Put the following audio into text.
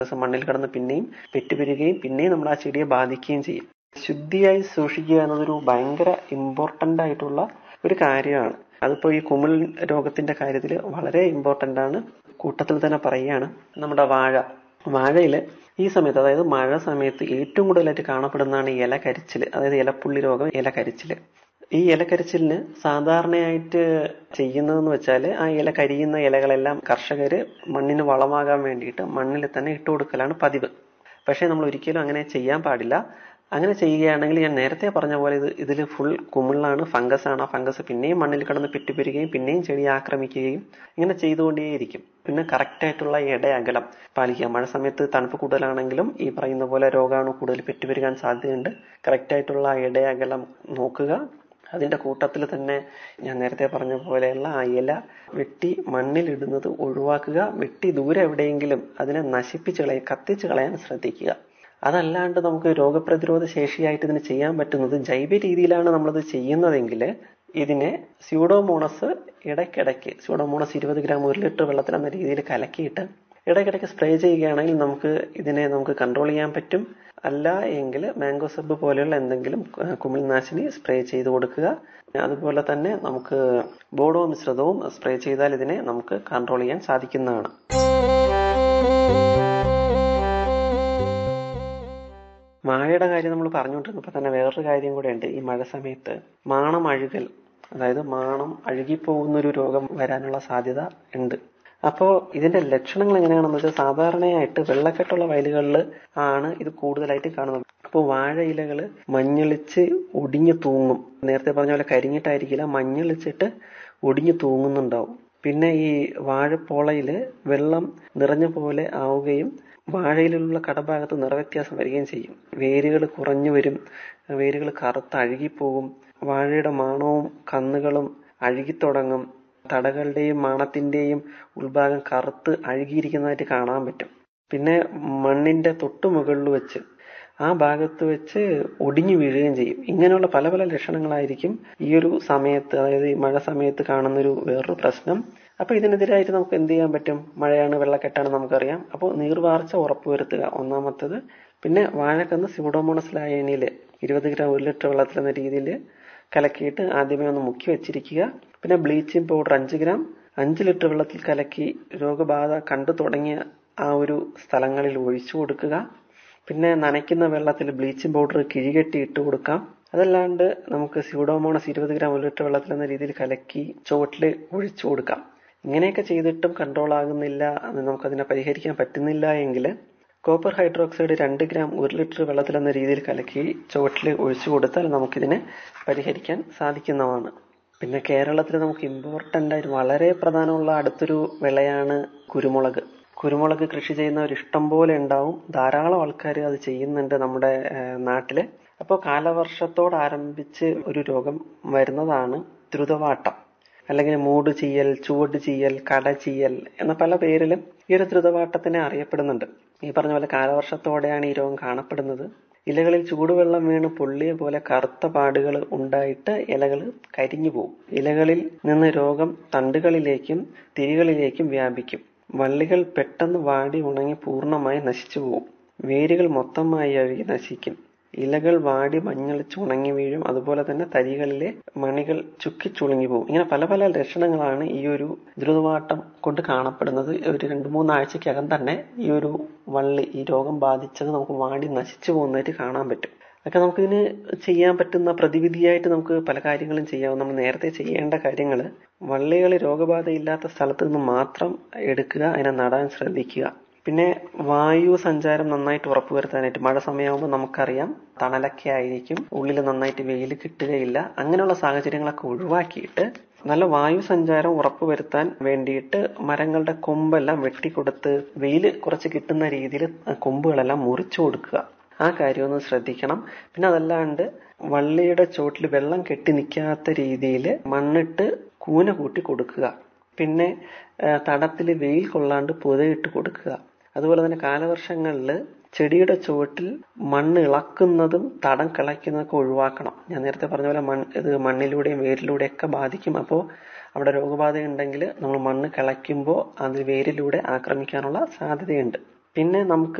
ദിവസം മണ്ണിൽ കിടന്ന് പിന്നെയും പെറ്റുപെരുകയും പിന്നെയും നമ്മൾ ആ ചെടിയെ ബാധിക്കുകയും ചെയ്യും ശുദ്ധിയായി സൂക്ഷിക്കുക എന്നതൊരു ഭയങ്കര ഇമ്പോർട്ടൻ്റ് ആയിട്ടുള്ള ഒരു കാര്യമാണ് അതിപ്പോൾ ഈ കുമിൾ രോഗത്തിന്റെ കാര്യത്തിൽ വളരെ ഇമ്പോർട്ടൻ്റ് ആണ് കൂട്ടത്തിൽ തന്നെ പറയുകയാണ് നമ്മുടെ വാഴ വാഴയിൽ ഈ സമയത്ത് അതായത് മഴ സമയത്ത് ഏറ്റവും കൂടുതലായിട്ട് കാണപ്പെടുന്നതാണ് ഈ ഇല കരിച്ചിൽ അതായത് ഇലപ്പുള്ളി രോഗം ഇല കരിച്ചിൽ ഈ ഇല കരിച്ചിലിന് സാധാരണയായിട്ട് ചെയ്യുന്നതെന്ന് വെച്ചാൽ ആ ഇല കരിയുന്ന ഇലകളെല്ലാം കർഷകർ മണ്ണിന് വളമാകാൻ വേണ്ടിയിട്ട് മണ്ണിൽ തന്നെ ഇട്ട് കൊടുക്കലാണ് പതിവ് പക്ഷേ നമ്മൾ ഒരിക്കലും അങ്ങനെ ചെയ്യാൻ പാടില്ല അങ്ങനെ ചെയ്യുകയാണെങ്കിൽ ഞാൻ നേരത്തെ പറഞ്ഞ പോലെ ഇത് ഇതിൽ ഫുൾ കുമിളാണ് ഫംഗസ് ആണ് ആ ഫംഗസ് പിന്നെയും മണ്ണിൽ കിടന്ന് പെറ്റുപെരുകയും പിന്നെയും ചെടി ആക്രമിക്കുകയും ഇങ്ങനെ ചെയ്തുകൊണ്ടേയിരിക്കും പിന്നെ കറക്റ്റ് ആയിട്ടുള്ള ഇട അകലം പാലിക്കുക മഴ സമയത്ത് തണുപ്പ് കൂടുതലാണെങ്കിലും ഈ പറയുന്ന പോലെ രോഗാണു കൂടുതൽ പെറ്റുപെരുകാൻ സാധ്യതയുണ്ട് കറക്റ്റ് ആയിട്ടുള്ള ഇട അകലം നോക്കുക അതിന്റെ കൂട്ടത്തിൽ തന്നെ ഞാൻ നേരത്തെ പറഞ്ഞ പോലെയുള്ള ആ ഇല വെട്ടി മണ്ണിലിടുന്നത് ഒഴിവാക്കുക വെട്ടി ദൂരെ എവിടെയെങ്കിലും അതിനെ നശിപ്പിച്ച് കളയുക കത്തിച്ച് കളയാൻ ശ്രദ്ധിക്കുക അതല്ലാണ്ട് നമുക്ക് രോഗപ്രതിരോധ ശേഷിയായിട്ട് ഇതിന് ചെയ്യാൻ പറ്റുന്നത് ജൈവ രീതിയിലാണ് നമ്മളത് ചെയ്യുന്നതെങ്കിൽ ഇതിനെ സ്യൂഡോമോണസ് ഇടയ്ക്കിടയ്ക്ക് സ്യൂഡോമോണസ് ഇരുപത് ഗ്രാം ഒരു ലിറ്റർ വെള്ളത്തിൽ എന്ന രീതിയിൽ കലക്കിയിട്ട് ഇടയ്ക്കിടയ്ക്ക് സ്പ്രേ ചെയ്യുകയാണെങ്കിൽ നമുക്ക് ഇതിനെ നമുക്ക് കൺട്രോൾ ചെയ്യാൻ പറ്റും അല്ല എങ്കിൽ മാംഗോ സബ് പോലെയുള്ള എന്തെങ്കിലും കുമിൾനാശിനി സ്പ്രേ ചെയ്ത് കൊടുക്കുക അതുപോലെ തന്നെ നമുക്ക് ബോഡോ മിശ്രിതവും സ്പ്രേ ചെയ്താൽ ഇതിനെ നമുക്ക് കൺട്രോൾ ചെയ്യാൻ സാധിക്കുന്നതാണ് വാഴയുടെ കാര്യം നമ്മൾ പറഞ്ഞുകൊണ്ടിരുന്നപ്പോൾ തന്നെ വേറൊരു കാര്യം കൂടെ ഉണ്ട് ഈ മഴ സമയത്ത് മാണം അഴുകൽ അതായത് മാണം അഴുകിപ്പോകുന്ന ഒരു രോഗം വരാനുള്ള സാധ്യത ഉണ്ട് അപ്പോൾ ഇതിന്റെ ലക്ഷണങ്ങൾ എങ്ങനെയാണെന്ന് വെച്ചാൽ സാധാരണയായിട്ട് വെള്ളക്കെട്ടുള്ള വയലുകളിൽ ആണ് ഇത് കൂടുതലായിട്ട് കാണുന്നത് അപ്പോൾ വാഴ ഇലകൾ മഞ്ഞളിച്ച് ഒടിഞ്ഞു തൂങ്ങും നേരത്തെ പറഞ്ഞ പോലെ കരിഞ്ഞിട്ടായിരിക്കില്ല മഞ്ഞളിച്ചിട്ട് ഒടിഞ്ഞു തൂങ്ങുന്നുണ്ടാവും പിന്നെ ഈ വാഴപ്പോളയിൽ വെള്ളം നിറഞ്ഞ പോലെ ആവുകയും വാഴയിലുള്ള കടഭാഗത്ത് നിറവ്യത്യാസം വരികയും ചെയ്യും വേരുകൾ കുറഞ്ഞു വരും വേരുകൾ കറുത്ത് അഴുകിപ്പോകും വാഴയുടെ മാണവും കന്നുകളും അഴുകിത്തുടങ്ങും തടകളുടെയും മാണത്തിന്റെയും ഉൾഭാഗം കറുത്ത് അഴുകിയിരിക്കുന്നതായിട്ട് കാണാൻ പറ്റും പിന്നെ മണ്ണിന്റെ തൊട്ടു മുകളിൽ വെച്ച് ആ ഭാഗത്ത് വെച്ച് ഒടിഞ്ഞു വീഴുകയും ചെയ്യും ഇങ്ങനെയുള്ള പല പല ലക്ഷണങ്ങളായിരിക്കും ഈ ഒരു സമയത്ത് അതായത് ഈ മഴ സമയത്ത് കാണുന്നൊരു വേറൊരു പ്രശ്നം അപ്പൊ ഇതിനെതിരായിട്ട് നമുക്ക് എന്ത് ചെയ്യാൻ പറ്റും മഴയാണ് വെള്ളക്കെട്ടാണ് നമുക്കറിയാം അപ്പോൾ നീർവാർച്ച ഉറപ്പുവരുത്തുക ഒന്നാമത്തത് പിന്നെ വാഴക്കന്ന് സ്യൂഡോമോണസ് ലായനിയിൽ ഇരുപത് ഗ്രാം ഒരു ലിറ്റർ വെള്ളത്തിൽ എന്ന രീതിയിൽ കലക്കിയിട്ട് ആദ്യമേ ഒന്ന് മുക്കി വെച്ചിരിക്കുക പിന്നെ ബ്ലീച്ചിങ് പൗഡർ അഞ്ച് ഗ്രാം അഞ്ച് ലിറ്റർ വെള്ളത്തിൽ കലക്കി രോഗബാധ കണ്ടു തുടങ്ങിയ ആ ഒരു സ്ഥലങ്ങളിൽ ഒഴിച്ചു കൊടുക്കുക പിന്നെ നനയ്ക്കുന്ന വെള്ളത്തിൽ ബ്ലീച്ചിങ് പൗഡർ കിഴികെട്ടി ഇട്ട് കൊടുക്കാം അതല്ലാണ്ട് നമുക്ക് സ്യൂഡോമോണസ് ഇരുപത് ഗ്രാം ഒരു ലിറ്റർ വെള്ളത്തിൽ എന്ന രീതിയിൽ കലക്കി ചുവട്ടിൽ ഒഴിച്ചു കൊടുക്കാം ഇങ്ങനെയൊക്കെ ചെയ്തിട്ടും കൺട്രോൾ ആകുന്നില്ല നമുക്കതിനെ പരിഹരിക്കാൻ പറ്റുന്നില്ല എങ്കിൽ കോപ്പർ ഹൈഡ്രോക്സൈഡ് രണ്ട് ഗ്രാം ഒരു ലിറ്റർ വെള്ളത്തിൽ എന്ന രീതിയിൽ കലക്കി ചുവട്ടിൽ ഒഴിച്ചു കൊടുത്താൽ നമുക്കിതിനെ പരിഹരിക്കാൻ സാധിക്കുന്നതാണ് പിന്നെ കേരളത്തിൽ നമുക്ക് ഇമ്പോർട്ടൻ്റ് ആയിട്ട് വളരെ പ്രധാനമുള്ള അടുത്തൊരു വിളയാണ് കുരുമുളക് കുരുമുളക് കൃഷി ചെയ്യുന്നവർ ഇഷ്ടം പോലെ ഉണ്ടാവും ധാരാളം ആൾക്കാർ അത് ചെയ്യുന്നുണ്ട് നമ്മുടെ നാട്ടില് അപ്പോൾ കാലവർഷത്തോട് ആരംഭിച്ച് ഒരു രോഗം വരുന്നതാണ് ദ്രുതവാട്ടം അല്ലെങ്കിൽ മൂട് ചീയൽ ചുവട് ചീയൽ കട ചീയൽ എന്ന പല പേരിലും ഈ ഒരു ദ്രുതവാട്ടത്തിനെ അറിയപ്പെടുന്നുണ്ട് ഈ പറഞ്ഞ പോലെ കാലവർഷത്തോടെയാണ് ഈ രോഗം കാണപ്പെടുന്നത് ഇലകളിൽ ചൂടുവെള്ളം വീണ് പൊള്ളിയ പോലെ കറുത്ത പാടുകൾ ഉണ്ടായിട്ട് ഇലകൾ കരിഞ്ഞു പോകും ഇലകളിൽ നിന്ന് രോഗം തണ്ടുകളിലേക്കും തിരികളിലേക്കും വ്യാപിക്കും വള്ളികൾ പെട്ടെന്ന് വാടി ഉണങ്ങി പൂർണ്ണമായി നശിച്ചു പോകും വേരുകൾ മൊത്തമായി അഴുകി നശിക്കും ഇലകൾ വാടി മഞ്ഞളിച്ച് ഉണങ്ങി വീഴും അതുപോലെ തന്നെ തരികളിലെ മണികൾ ചുക്കി ചുളുങ്ങി പോകും ഇങ്ങനെ പല പല ലക്ഷണങ്ങളാണ് ഈ ഒരു ദ്രുതവാട്ടം കൊണ്ട് കാണപ്പെടുന്നത് ഒരു രണ്ട് മൂന്നാഴ്ചക്കകം തന്നെ ഈ ഒരു വള്ളി ഈ രോഗം ബാധിച്ചത് നമുക്ക് വാടി നശിച്ചു പോകുന്നതായിട്ട് കാണാൻ പറ്റും അതൊക്കെ നമുക്കിതിന് ചെയ്യാൻ പറ്റുന്ന പ്രതിവിധിയായിട്ട് നമുക്ക് പല കാര്യങ്ങളും ചെയ്യാം നമ്മൾ നേരത്തെ ചെയ്യേണ്ട കാര്യങ്ങൾ വള്ളികൾ രോഗബാധയില്ലാത്ത സ്ഥലത്ത് നിന്ന് മാത്രം എടുക്കുക അതിനെ നടാൻ ശ്രദ്ധിക്കുക പിന്നെ വായു സഞ്ചാരം നന്നായിട്ട് ഉറപ്പുവരുത്താനായിട്ട് മഴ സമയമാകുമ്പോൾ നമുക്കറിയാം തണലൊക്കെ ആയിരിക്കും ഉള്ളിൽ നന്നായിട്ട് വെയിൽ കിട്ടുകയില്ല അങ്ങനെയുള്ള സാഹചര്യങ്ങളൊക്കെ ഒഴിവാക്കിയിട്ട് നല്ല വായു സഞ്ചാരം ഉറപ്പുവരുത്താൻ വേണ്ടിയിട്ട് മരങ്ങളുടെ കൊമ്പെല്ലാം വെട്ടിക്കൊടുത്ത് വെയിൽ കുറച്ച് കിട്ടുന്ന രീതിയിൽ കൊമ്പുകളെല്ലാം മുറിച്ചു കൊടുക്കുക ആ കാര്യം ഒന്ന് ശ്രദ്ധിക്കണം പിന്നെ അതല്ലാണ്ട് വള്ളിയുടെ ചോട്ടിൽ വെള്ളം കെട്ടി നിൽക്കാത്ത രീതിയിൽ മണ്ണിട്ട് കൂന കൂട്ടി കൊടുക്കുക പിന്നെ തടത്തിൽ വെയിൽ കൊള്ളാണ്ട് പുതയിട്ട് കൊടുക്കുക അതുപോലെ തന്നെ കാലവർഷങ്ങളിൽ ചെടിയുടെ ചുവട്ടിൽ മണ്ണ് ഇളക്കുന്നതും തടം കിളയ്ക്കുന്നതൊക്കെ ഒഴിവാക്കണം ഞാൻ നേരത്തെ പറഞ്ഞ പോലെ മൺ ഇത് മണ്ണിലൂടെയും വേരിലൂടെയും ഒക്കെ ബാധിക്കും അപ്പോൾ അവിടെ രോഗബാധ ഉണ്ടെങ്കിൽ നമ്മൾ മണ്ണ് കിളയ്ക്കുമ്പോൾ അത് വേരിലൂടെ ആക്രമിക്കാനുള്ള സാധ്യതയുണ്ട് പിന്നെ നമുക്ക്